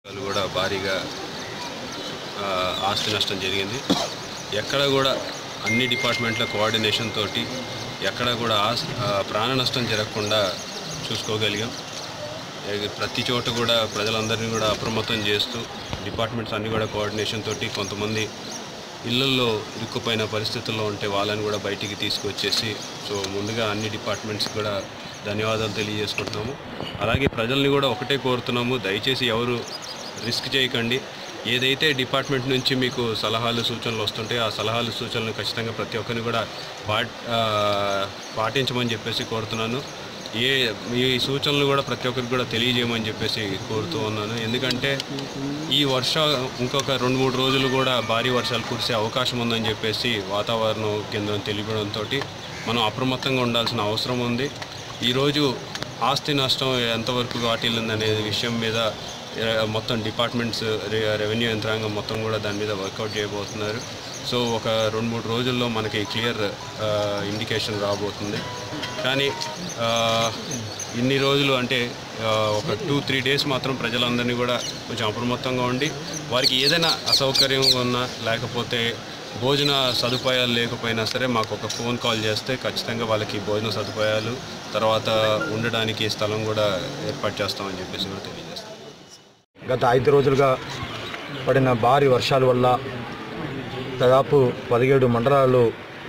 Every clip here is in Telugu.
వాళ్ళు కూడా భారీగా ఆ, ఆస్తి నష్టం జరిగింది ఎక్కడ కూడా అన్ని డిపార్ట్మెంట్ల కోఆర్డినేషన్ తోటి ఎక్కడ కూడా ఆస్ ఆ, ప్రాణ నష్టం జరగకుండా చూసుకోగలిగాం ఏ- ప్రతి చోట కూడా ప్రజలందరినీ కూడా అప్రమత్తం చేస్తూ డిపార్ట్మెంట్స్ అన్నీ కూడా కోఆర్డినేషన్ తోటి కొంతమంది ఇళ్ళల్లో ఇరుక్కుపోయిన పరిస్థితుల్లో ఉంటే వాళ్ళని కూడా బయటికి తీసుకొచ్చేసి సో ముందుగా అన్ని డిపార్ట్మెంట్స్ కూడా ధన్యవాదాలు తెలియజేసుకుంటున్నాము అలాగే ప్రజల్ని కూడా ఒకటే కోరుతున్నాము దయచేసి ఎవరు రిస్క్ చేయకండి ఏదైతే డిపార్ట్మెంట్ నుంచి మీకు సలహాలు సూచనలు వస్తుంటాయో ఆ సలహాలు సూచనలు ఖచ్చితంగా ప్రతి ఒక్కరిని కూడా పాట్ ఆ, పాటించమని చెప్పేసి కోరుతున్నాను ఏ ఈ సూచనలు కూడా ప్రతి ఒక్కరికి కూడా తెలియజేయమని చెప్పేసి కోరుతూ ఉన్నాను ఎందుకంటే ఈ వర్ష ఇంకొక రెండు మూడు రోజులు కూడా భారీ వర్షాలు కురిసే అవకాశం ఉందని చెప్పేసి వాతావరణ కేంద్రం తెలియడంతో మనం అప్రమత్తంగా ఉండాల్సిన అవసరం ఉంది ఈరోజు ఆస్తి నష్టం ఎంతవరకు వాటిల్లింది అనే విషయం మీద ఏ, మొత్తం డిపార్ట్మెంట్స్ రె- రెవెన్యూ యంత్రాంగం మొత్తం కూడా దాని మీద వర్కౌట్ చేయబోతున్నారు సో ఒక రెండు మూడు రోజుల్లో మనకి క్లియర్ ఇండికేషన్ రాబోతుంది కానీ ఆ, ఇన్ని రోజులు అంటే ఆ, ఒక టూ త్రీ డేస్ మాత్రం ప్రజలందరినీ కూడా కొంచెం అప్రమత్తంగా ఉండి వారికి ఏదైనా అసౌకర్యం ఉన్నా లేకపోతే భోజన సదుపాయాలు లేకపోయినా సరే మాకు ఒక ఫోన్ కాల్ చేస్తే ఖచ్చితంగా వాళ్ళకి భోజన సదుపాయాలు తర్వాత ఉండడానికి స్థలం కూడా ఏర్పాటు చేస్తామని చెప్పేసి కూడా తెలియజేస్తాం గత ఐదు రోజులుగా పడిన భారీ వర్షాల వల్ల దాదాపు పదిహేడు మండలాలు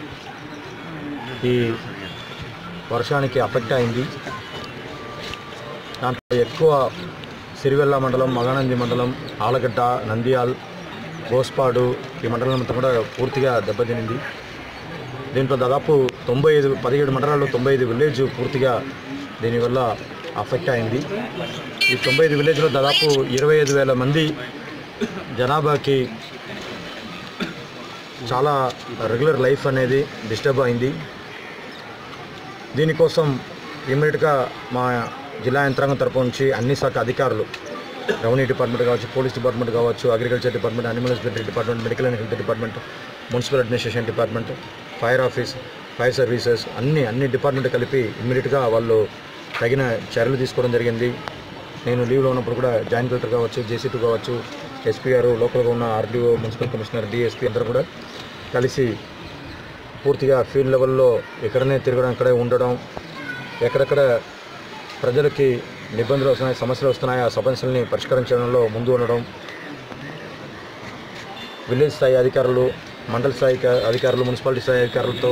ఈ వర్షానికి అఫెక్ట్ అయింది దాంట్లో ఎక్కువ సిరివెల్ల మండలం మగానంది మండలం ఆలగడ్డ నంద్యాల్ గోస్పాడు ఈ మండలం అంతా కూడా పూర్తిగా దెబ్బతినింది దీంట్లో దాదాపు తొంభై ఐదు పదిహేడు మండలాల్లో తొంభై ఐదు విలేజ్ పూర్తిగా దీనివల్ల అఫెక్ట్ అయింది ఈ తొంభై ఐదు విలేజ్లో దాదాపు ఇరవై ఐదు వేల మంది జనాభాకి చాలా రెగ్యులర్ లైఫ్ అనేది డిస్టర్బ్ అయింది దీనికోసం ఇమ్మీడియట్గా మా జిల్లా యంత్రాంగం తరపు నుంచి అన్ని శాఖ అధికారులు రెవెన్యూ డిపార్ట్మెంట్ కావచ్చు పోలీస్ డిపార్ట్మెంట్ కావచ్చు agriculture department animal husbandry department medical and health department municipal administration department fire office fire services అన్ని అన్ని డిపార్ట్మెంట్ కలిపి ఇమ్మీడియట్గా వాళ్ళు తగిన చర్యలు తీసుకోవడం జరిగింది నేను లీవ్లో ఉన్నప్పుడు కూడా జాయింట్ కలెక్టర్ కావచ్చు జేసీపీ కావచ్చు ఎస్పీ గారు లోకల్గా ఉన్న ఆర్డీఓ మున్సిపల్ కమిషనర్ డిఎస్పీ అందరూ కూడా కలిసి పూర్తిగా ఫీల్డ్ లెవెల్లో ఎక్కడనే తిరగడం ఇక్కడే ఉండడం ఎక్కడెక్కడ ప్రజలకి ఇబ్బందులు వస్తున్నాయి సమస్యలు వస్తున్నాయి ఆ సమస్యల్ని పరిష్కరించడంలో ముందు ఉండడం విలేజ్ స్థాయి అధికారులు మండల స్థాయి క- అధికారులు మున్సిపాలిటీ స్థాయి అధికారులతో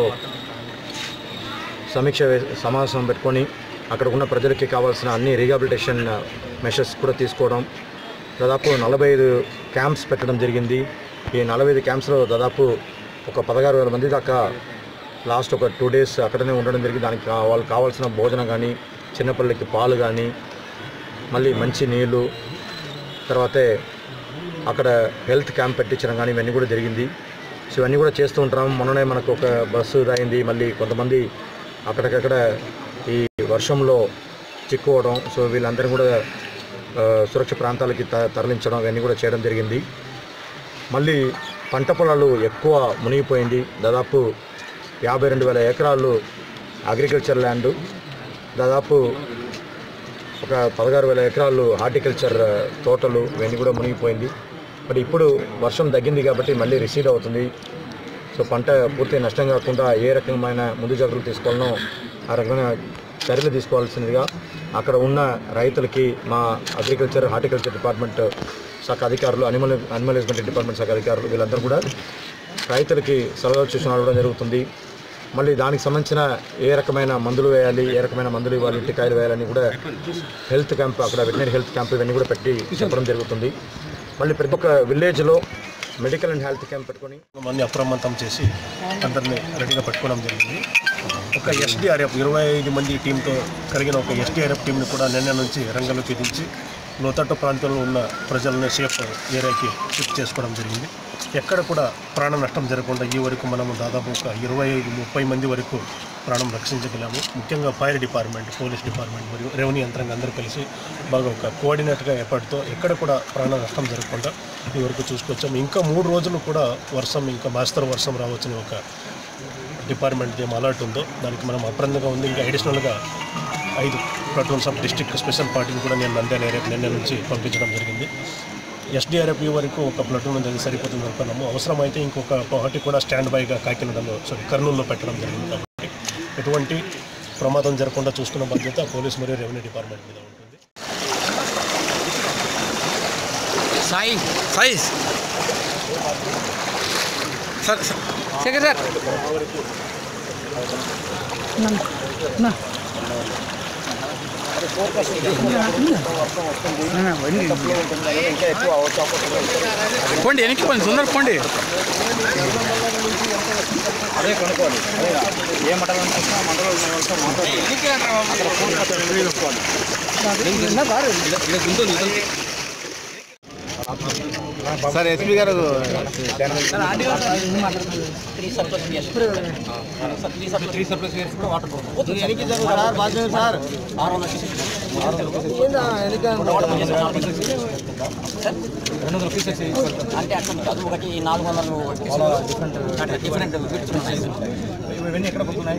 సమీక్ష వే- సమావేశం పెట్టుకొని అక్కడ ఉన్న ప్రజలకి కావాల్సిన అన్ని రీహాబిలిటేషన్ మెషర్స్ కూడా తీసుకోవడం దాదాపు నలభై ఐదు క్యాంప్స్ పెట్టడం జరిగింది ఈ నలభై ఐదు క్యాంప్స్లో దాదాపు ఒక పదహారు వేల మంది దాకా లాస్ట్ ఒక టూ డేస్ అక్కడనే ఉండడం జరిగింది దానికి కా- వాళ్ళకి కావాల్సిన భోజనం కానీ చిన్నపిల్లలకి పాలు కానీ మళ్ళీ మంచి నీళ్ళు తర్వాతే అక్కడ హెల్త్ క్యాంప్ పెట్టించడం కానీ ఇవన్నీ కూడా జరిగింది సో ఇవన్నీ కూడా చేస్తూ ఉంటాం మొన్ననే మనకు ఒక బస్సు అయింది మళ్ళీ కొంతమంది అక్కడికక్కడ ఈ వర్షంలో చిక్కుకోవడం సో వీళ్ళందరినీ కూడా ఆ, సురక్ష ప్రాంతాలకి త తరలించడం ఇవన్నీ కూడా చేయడం జరిగింది మళ్ళీ పంట పొలాలు ఎక్కువ మునిగిపోయింది దాదాపు యాభై రెండు వేల ఎకరాలు అగ్రికల్చర్ ల్యాండ్ దాదాపు ఒక పదహారు వేల ఎకరాలు హార్టికల్చర్ ఆ, తోటలు ఇవన్నీ కూడా మునిగిపోయింది బట్ ఇప్పుడు వర్షం తగ్గింది కాబట్టి మళ్ళీ రిసీడ్ అవుతుంది సో పంట పూర్తి నష్టం కాకుండా ఏ రకమైన ముందు జాగ్రత్తలు తీసుకోవాలనో ఆ రకమైన చర్యలు తీసుకోవాల్సిందిగా అక్కడ ఉన్న రైతులకి మా అగ్రికల్చర్ హార్టికల్చర్ డిపార్ట్మెంట్ శాఖ అధికారులు అనిమల్ అనిమల్ హస్బెండరీ డిపార్ట్మెంట్ శాఖ అధికారులు వీళ్ళందరూ కూడా రైతులకి సలహా సూచనలు ఇవ్వడం జరుగుతుంది మళ్ళీ దానికి సంబంధించిన ఏ రకమైన మందులు వేయాలి ఏ రకమైన మందులు ఇవ్వాలి ఇంటికాయలు వేయాలని కూడా హెల్త్ క్యాంప్ అక్కడ వెటనరీ హెల్త్ క్యాంప్ ఇవన్నీ కూడా పెట్టి చెప్పడం జరుగుతుంది మళ్ళీ ప్రతి ఒక్క విలేజ్లో మెడికల్ అండ్ హెల్త్ క్యాంప్ పెట్టుకొని మంది అప్రమత్తం చేసి అందరినీ రెడీగా పెట్టుకోవడం జరిగింది ఒక ఎస్డిఆర్ఎఫ్ ఇరవై ఐదు మంది టీంతో కలిగిన ఒక ఎస్డిఆర్ఎఫ్ టీంని కూడా నిన్న నుంచి రంగంలోకి దించి లోతట్టు ప్రాంతంలో ఉన్న ప్రజలను సేఫ్ ఏరియాకి షిఫ్ట్ చేసుకోవడం జరిగింది ఎక్కడ కూడా ప్రాణ నష్టం జరగకుండా ఈ వరకు మనము దాదాపు ఒక ఇరవై ఐదు ముప్పై మంది వరకు ప్రాణం రక్షించగలాము ముఖ్యంగా ఫైర్ డిపార్ట్మెంట్ పోలీస్ డిపార్ట్మెంట్ మరియు రెవెన్యూ యంత్రాంగం అందరూ కలిసి బాగా ఒక కోఆర్డినేట్గా ఎప్పటితో ఎక్కడ కూడా ప్రాణ నష్టం జరగకుండా ఈ వరకు చూసుకొచ్చాము ఇంకా మూడు రోజులు కూడా వర్షం ఇంకా మాస్తరు వర్షం రావచ్చని ఒక డిపార్ట్మెంట్ ఏం అలర్ట్ ఉందో దానికి మనం అప్రందంగా ఉంది ఇంకా అడిషనల్గా ఐదు ప్లాటూన్స్ ఆఫ్ డిస్ట్రిక్ట్ స్పెషల్ పార్టీని కూడా నేను నంద్యాల ఏరియా నిన్న నుంచి పంపించడం జరిగింది ఎస్డిఆర్ఎఫ్ వరకు ఒక ప్లటూన్ ఉంది అది సరిపోతుంది అనుకున్నాము అవసరమైతే ఇంకొక పార్టీ కూడా స్టాండ్ బైగా కాకినాడలో సారీ కర్నూలులో పెట్టడం జరిగింది కాబట్టి ఎటువంటి ప్రమాదం జరగకుండా చూసుకున్న బాధ్యత పోలీస్ మరియు రెవెన్యూ డిపార్ట్మెంట్ మీద ఉంటుంది సాయి సాయి సార్ శేఖర్ సార్ పోండి వెనక్కి పోండి సుందర్ పోండి అదే కొనుక్కోవాలి ఏ మండలం అనుకుంటున్నా మండలం సార్ ఎస్పీ గారు అంటే అట్లా కాదు ఒకటి నాలుగు వందలు అంటే డిఫరెంట్ ఇవన్నీ ఎక్కడ పోతున్నాయి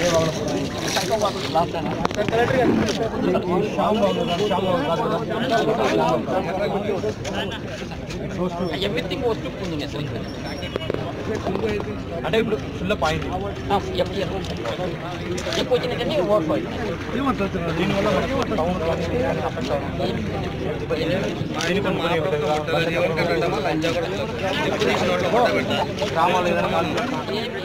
ఎవ్రీథింగ్ వస్తు ఉంది అసలు అంటే ఇప్పుడు ఫుల్ పాయింట్ ఎక్కువ ఎక్కువ వచ్చిందంటే ఓట్ దీనివల్ల మనకు టౌన్ కానీ affect అవుతుంది. దీనికి కొన్ని గ్రామాలు ఏదైనా కానీ